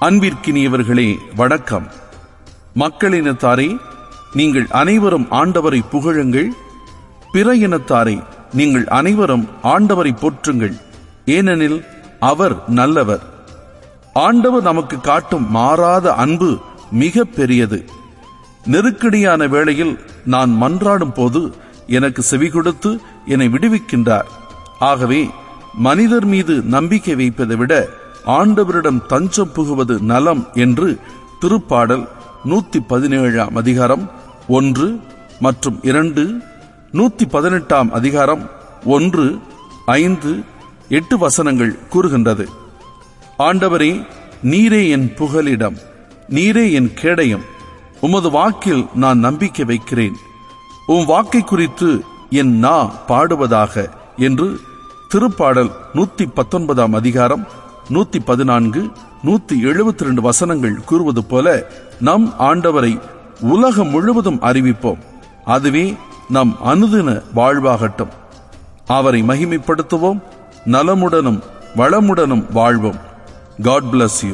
அன்பிற்கினியவர்களே வணக்கம் மக்களினத்தாரே நீங்கள் அனைவரும் ஆண்டவரை புகழுங்கள் பிற இனத்தாரே நீங்கள் அனைவரும் ஆண்டவரை போற்றுங்கள் ஏனெனில் அவர் நல்லவர் ஆண்டவர் நமக்கு காட்டும் மாறாத அன்பு மிக பெரியது நெருக்கடியான வேளையில் நான் மன்றாடும் போது எனக்கு செவி கொடுத்து என்னை விடுவிக்கின்றார் ஆகவே மனிதர் மீது நம்பிக்கை வைப்பதை விட ஆண்டவரிடம் தஞ்சம் புகுவது நலம் என்று திருப்பாடல் நூத்தி பதினேழாம் அதிகாரம் ஒன்று மற்றும் இரண்டு நூத்தி பதினெட்டாம் அதிகாரம் ஒன்று ஐந்து எட்டு வசனங்கள் கூறுகின்றது ஆண்டவரே நீரே என் புகலிடம் நீரே என் கேடயம் உமது வாக்கில் நான் நம்பிக்கை வைக்கிறேன் உம் வாக்கை குறித்து என் நா பாடுவதாக என்று திருப்பாடல் நூத்தி பத்தொன்பதாம் அதிகாரம் நூத்தி பதினான்கு நூத்தி எழுபத்தி ரெண்டு வசனங்கள் கூறுவது போல நம் ஆண்டவரை உலகம் முழுவதும் அறிவிப்போம் அதுவே நம் அனுதின வாழ்வாகட்டும் அவரை மகிமைப்படுத்துவோம் நலமுடனும் வளமுடனும் வாழ்வோம் காட் bless யூ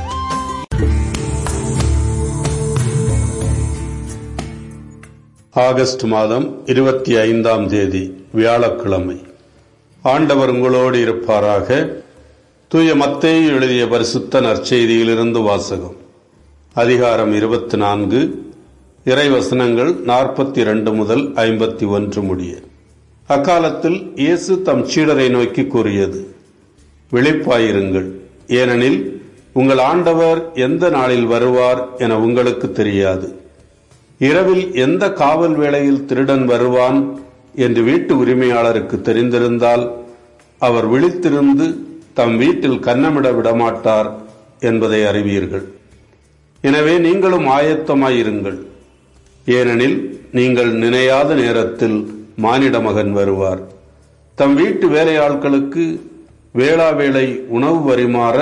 ஆகஸ்ட் மாதம் இருபத்தி ஐந்தாம் தேதி வியாழக்கிழமை ஆண்டவர் உங்களோடு இருப்பாராக தூய மத்தேயு எழுதிய பரிசுத்த நற்செய்தியிலிருந்து வாசகம் அதிகாரம் இருபத்தி நான்கு இறைவசனங்கள் நாற்பத்தி இரண்டு முதல் ஐம்பத்தி ஒன்று முடிய அக்காலத்தில் இயேசு தம் சீடரை நோக்கி கூறியது விழிப்பாயிருங்கள் ஏனெனில் உங்கள் ஆண்டவர் எந்த நாளில் வருவார் என உங்களுக்கு தெரியாது இரவில் எந்த காவல் வேளையில் திருடன் வருவான் என்று வீட்டு உரிமையாளருக்கு தெரிந்திருந்தால் அவர் விழித்திருந்து தம் வீட்டில் கன்னமிட விடமாட்டார் என்பதை அறிவீர்கள் எனவே நீங்களும் ஆயத்தமாயிருங்கள் ஏனெனில் நீங்கள் நினையாத நேரத்தில் மானிட மகன் வருவார் தம் வீட்டு வேலையாட்களுக்கு வேளாவேளை உணவு பரிமாற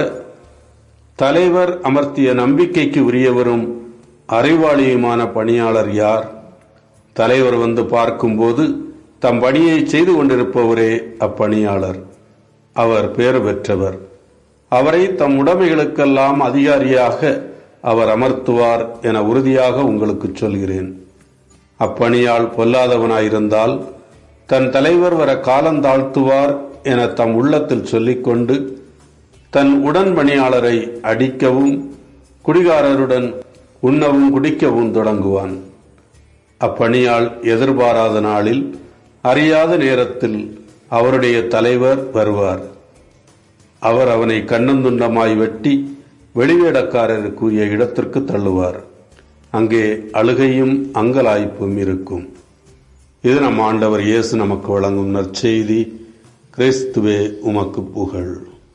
தலைவர் அமர்த்திய நம்பிக்கைக்கு உரியவரும் அறிவாளியுமான பணியாளர் யார் தலைவர் வந்து பார்க்கும்போது தம் பணியை செய்து கொண்டிருப்பவரே அப்பணியாளர் அவர் பேறு பெற்றவர் அவரை தம் உடைமைகளுக்கெல்லாம் அதிகாரியாக அவர் அமர்த்துவார் என உறுதியாக உங்களுக்கு சொல்கிறேன் அப்பணியால் பொல்லாதவனாயிருந்தால் தன் தலைவர் வர காலந்தாழ்த்துவார் என தம் உள்ளத்தில் சொல்லிக்கொண்டு தன் உடன் பணியாளரை அடிக்கவும் குடிகாரருடன் உண்ணவும் குடிக்கவும் தொடங்குவான் அப்பணியால் எதிர்பாராத நாளில் அறியாத நேரத்தில் அவருடைய தலைவர் வருவார் அவர் அவனை கண்ணந்துண்டமாய் வெட்டி வெளிவேடக்காரருக்குரிய இடத்திற்கு தள்ளுவார் அங்கே அழுகையும் அங்கலாய்ப்பும் இருக்கும் இது நம் ஆண்டவர் இயேசு நமக்கு வழங்கும் நற்செய்தி கிறிஸ்துவே உமக்கு புகழ்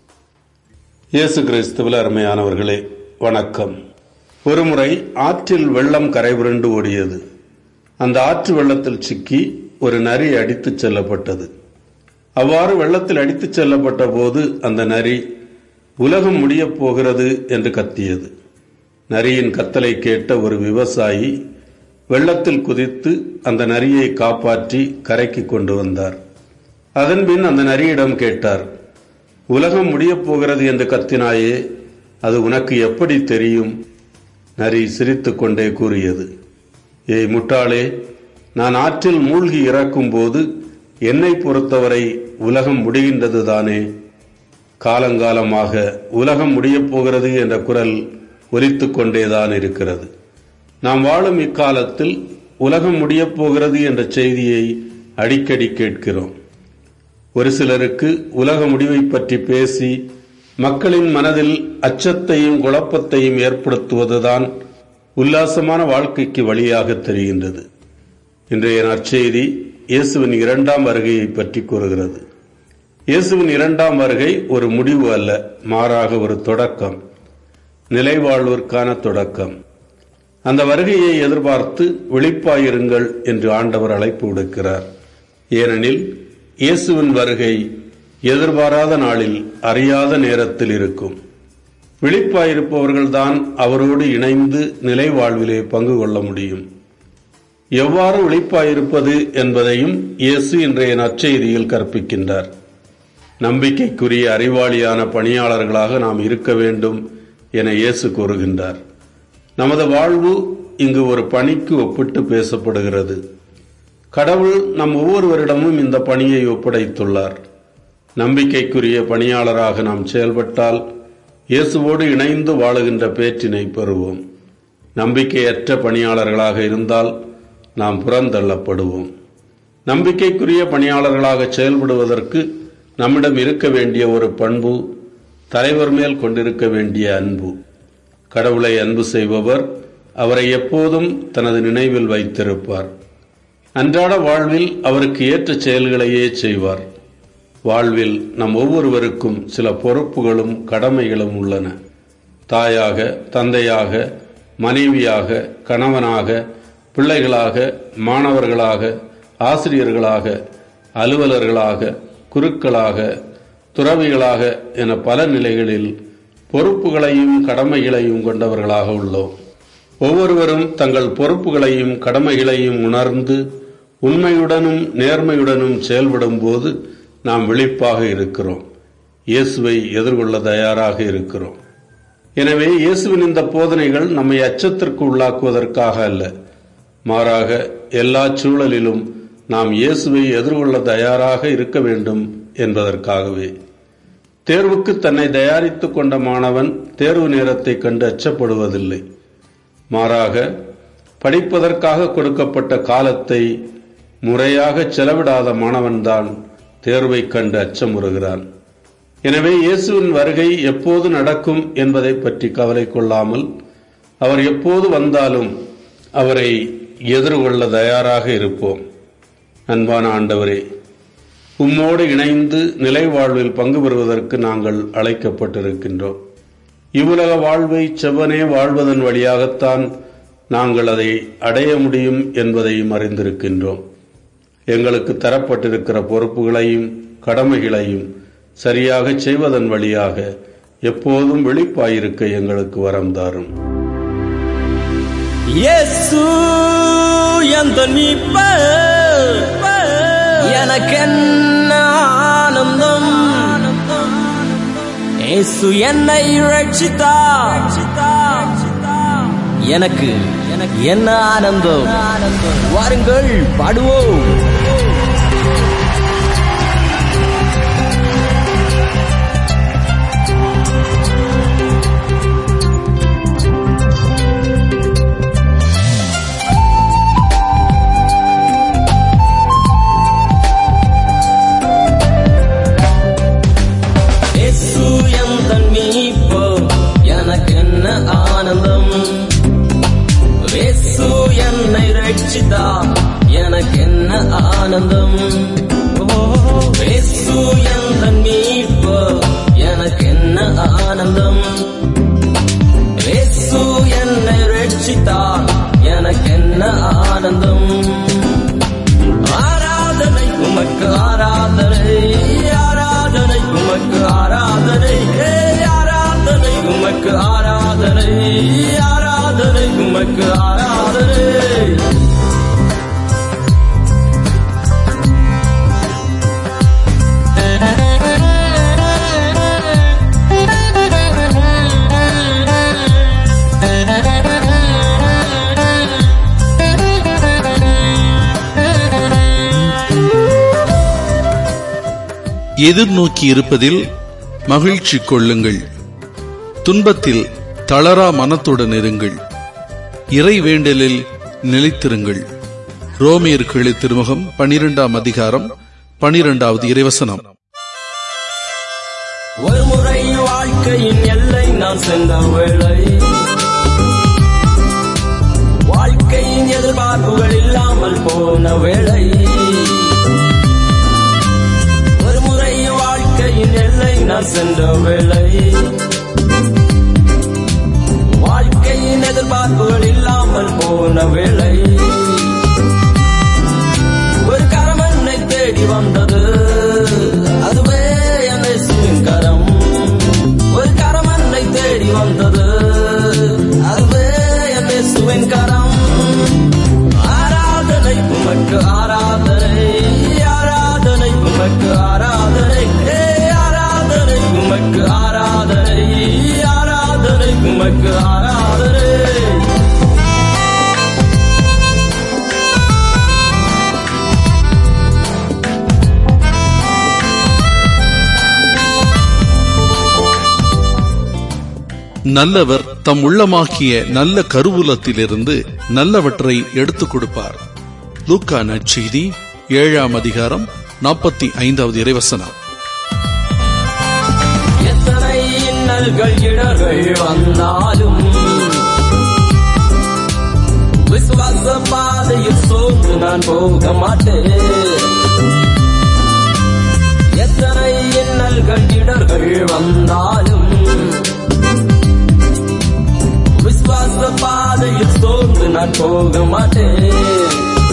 இயேசு கிறிஸ்துவில் அருமையானவர்களே வணக்கம் ஒருமுறை ஆற்றில் வெள்ளம் கரைபுரண்டு ஓடியது அந்த ஆற்று வெள்ளத்தில் சிக்கி ஒரு நரி அடித்துச் செல்லப்பட்டது அவ்வாறு வெள்ளத்தில் அடித்துச் செல்லப்பட்ட போது அந்த நரி உலகம் முடியப் போகிறது என்று கத்தியது நரியின் கத்தலை கேட்ட ஒரு விவசாயி வெள்ளத்தில் குதித்து அந்த நரியை காப்பாற்றி கரைக்கு கொண்டு வந்தார் அதன்பின் அந்த நரியிடம் கேட்டார் உலகம் முடியப் போகிறது என்று கத்தினாயே அது உனக்கு எப்படி தெரியும் நரி சிரித்துக் கொண்டே கூறியது ஏய் முட்டாளே நான் ஆற்றில் மூழ்கி இறக்கும் போது என்னை பொறுத்தவரை உலகம் முடிகின்றது தானே காலங்காலமாக உலகம் முடியப் போகிறது என்ற குரல் ஒலித்துக் கொண்டேதான் இருக்கிறது நாம் வாழும் இக்காலத்தில் உலகம் முடியப் போகிறது என்ற செய்தியை அடிக்கடி கேட்கிறோம் ஒரு சிலருக்கு உலக முடிவை பற்றி பேசி மக்களின் மனதில் அச்சத்தையும் குழப்பத்தையும் ஏற்படுத்துவதுதான் உல்லாசமான வாழ்க்கைக்கு வழியாக தெரிகின்றது இன்றைய நற்செய்தி இயேசுவின் இரண்டாம் வருகையை பற்றி கூறுகிறது இயேசுவின் இரண்டாம் வருகை ஒரு முடிவு அல்ல மாறாக ஒரு தொடக்கம் நிலைவாழ்விற்கான தொடக்கம் அந்த வருகையை எதிர்பார்த்து விழிப்பாயிருங்கள் என்று ஆண்டவர் அழைப்பு விடுக்கிறார் ஏனெனில் இயேசுவின் வருகை எதிர்பாராத நாளில் அறியாத நேரத்தில் இருக்கும் விழிப்பாயிருப்பவர்கள்தான் அவரோடு இணைந்து நிலை வாழ்விலே பங்கு கொள்ள முடியும் எவ்வாறு விழிப்பாயிருப்பது என்பதையும் இயேசு இன்றைய நற்செய்தியில் கற்பிக்கின்றார் நம்பிக்கைக்குரிய அறிவாளியான பணியாளர்களாக நாம் இருக்க வேண்டும் என இயேசு கூறுகின்றார் நமது வாழ்வு இங்கு ஒரு பணிக்கு ஒப்பிட்டு பேசப்படுகிறது கடவுள் நம் ஒவ்வொருவரிடமும் இந்த பணியை ஒப்படைத்துள்ளார் நம்பிக்கைக்குரிய பணியாளராக நாம் செயல்பட்டால் இயேசுவோடு இணைந்து வாழுகின்ற பேற்றினை பெறுவோம் நம்பிக்கையற்ற பணியாளர்களாக இருந்தால் நாம் புறந்தள்ளப்படுவோம் நம்பிக்கைக்குரிய பணியாளர்களாக செயல்படுவதற்கு நம்மிடம் இருக்க வேண்டிய ஒரு பண்பு தலைவர் மேல் கொண்டிருக்க வேண்டிய அன்பு கடவுளை அன்பு செய்பவர் அவரை எப்போதும் தனது நினைவில் வைத்திருப்பார் அன்றாட வாழ்வில் அவருக்கு ஏற்ற செயல்களையே செய்வார் வாழ்வில் நம் ஒவ்வொருவருக்கும் சில பொறுப்புகளும் கடமைகளும் உள்ளன தாயாக தந்தையாக மனைவியாக கணவனாக பிள்ளைகளாக மாணவர்களாக ஆசிரியர்களாக அலுவலர்களாக குருக்களாக துறவிகளாக என பல நிலைகளில் பொறுப்புகளையும் கடமைகளையும் கொண்டவர்களாக உள்ளோம் ஒவ்வொருவரும் தங்கள் பொறுப்புகளையும் கடமைகளையும் உணர்ந்து உண்மையுடனும் நேர்மையுடனும் செயல்படும் போது நாம் விழிப்பாக இருக்கிறோம் இயேசுவை எதிர்கொள்ள தயாராக இருக்கிறோம் எனவே இயேசுவின் இந்த போதனைகள் நம்மை அச்சத்திற்கு உள்ளாக்குவதற்காக அல்ல மாறாக எல்லா சூழலிலும் நாம் இயேசுவை எதிர்கொள்ள தயாராக இருக்க வேண்டும் என்பதற்காகவே தேர்வுக்கு தன்னை தயாரித்துக் கொண்ட மாணவன் தேர்வு நேரத்தை கண்டு அச்சப்படுவதில்லை மாறாக படிப்பதற்காக கொடுக்கப்பட்ட காலத்தை முறையாக செலவிடாத மாணவன்தான் தேர்வை கண்டு அச்சமுறுகிறான் எனவே இயேசுவின் வருகை எப்போது நடக்கும் என்பதை பற்றி கவலை கொள்ளாமல் அவர் எப்போது வந்தாலும் அவரை எதிர்கொள்ள தயாராக இருப்போம் அன்பான ஆண்டவரே உம்மோடு இணைந்து நிலை வாழ்வில் பங்கு பெறுவதற்கு நாங்கள் அழைக்கப்பட்டிருக்கின்றோம் இவ்வுலக வாழ்வை செவ்வனே வாழ்வதன் வழியாகத்தான் நாங்கள் அதை அடைய முடியும் என்பதையும் அறிந்திருக்கின்றோம் எங்களுக்கு தரப்பட்டிருக்கிற பொறுப்புகளையும் கடமைகளையும் சரியாக செய்வதன் வழியாக எப்போதும் விழிப்பாயிருக்க எங்களுக்கு வரம் தாரும் இயேசு எந்த மீட்ப எனக்கென்ன ஆனந்தம் இயேசு என்னை ரட்சித்தா எனக்கு எனக்கு என்ன ஆனந்தம் வாருங்கள் பாடுவோம் இயேசு எந்த மீட்பு எனக்கு என்ன ஆனந்தம் இயேசு என்னை ரட்சித்தா எனக்கு என்ன ஆனந்தம் இயேசு எந்த மீட்பு எனக்கு என்ன ஆனந்தம் இயேசு என்னை ரட்சித்தா எனக்கு என்ன ஆனந்தம் ஆராதனை உமக்கு ஆராதனை ஆராதனை உமக்கு ஆராதனை ஏ, ஆராதனை உமக்கு ஆராதனை ஆராதனை உமக்கு ஆராதனை எதிர்நோக்கி இருப்பதில் மகிழ்ச்சி கொள்ளுங்கள் துன்பத்தில் தளரா மனத்துடன் இருங்கள் இறை வேண்டலில் நிலைத்திருங்கள் ரோமியர்களு திருமுகம் பனிரெண்டாம் அதிகாரம் பனிரெண்டாவது இறைவசனம் ஒரு முறை வாழ்க்கையின் எல்லை நான் சென்ற வேளை வாழ்க்கையின் எதிர்பார்ப்புகள் இல்லாமல் போன வேளை ஒரு முறை வாழ்க்கையின் எல்லை நான் சென்ற வேளை வாழ்க்கையின் எதிர்பார்ப்புகள் இல்லாமல் போன வேளை ஒரு கரம் என்னை தேடி வந்தது அதுவே என்னை கரம் ஒரு கரம் என்னை தேடி வந்தது நல்லவர் தம் உள்ளமாக்கிய நல்ல கருவூலத்திலிருந்து நல்லவற்றை எடுத்துக் கொடுப்பார் லூக்கா நற்செய்தி ஏழாம் அதிகாரம் நாற்பத்தி ஐந்தாவது இறைவசனம் எத்தனை இன்னல்கள் இடர்கள் வந்தாலும் விசுவாச பாதையில் சோர்ந்து நான் போக மாட்டேன் எத்தனை இன்னல்கள் இடர்கள் வந்தாலும் விசுவாச பாதையில் சோர்ந்து நான் போக மாட்டேன்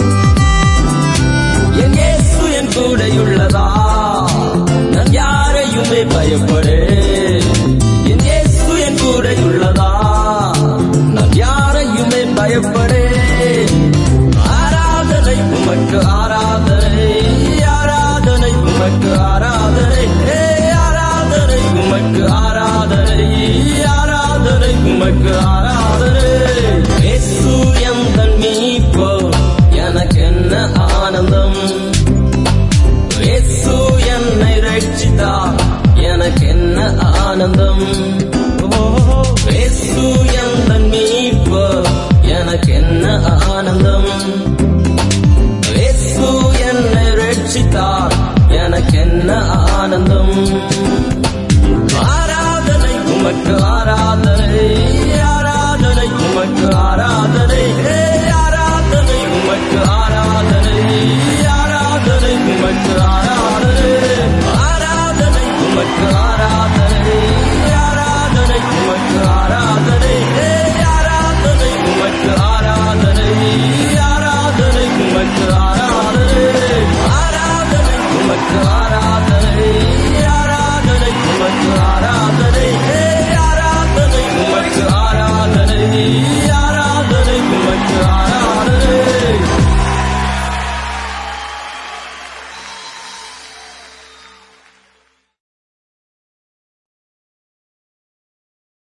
என் இயேசு என் கூடையுள்ளதா நான் யாரையுமே பயப்படேன் என் இயேசு என் கூடையுள்ளதா நான் யாரையுமே பயப்படேன் ஆராதனை உமக்கு ஆராதனை ஆராதனை உமக்கு ஆராதனை ஏ, ஆராதனை உமக்கு ஆராதனை ஆராதனை உமக்கு ஆராதனை இயேசு எந்தன் மீட்போ எனக்கு என்ன ஆனந்தம் இயேசு என்னை ரட்சித்தா எனக்கு என்ன ஆனந்தம் இயேசு எந்தன் மீட்போ எனக்கு என்ன ஆனந்தம் இயேசு என்னை ரட்சித்தார் எனக்கு என்ன ஆனந்தம் ஆராதனை உமக்கு ஆராதனை ஆராதனை உமக்கு ஆராதனை ஏ, ஆராதனை உமக்கு ஆராதனை ஆராதனை உமக்கு ஆராதனை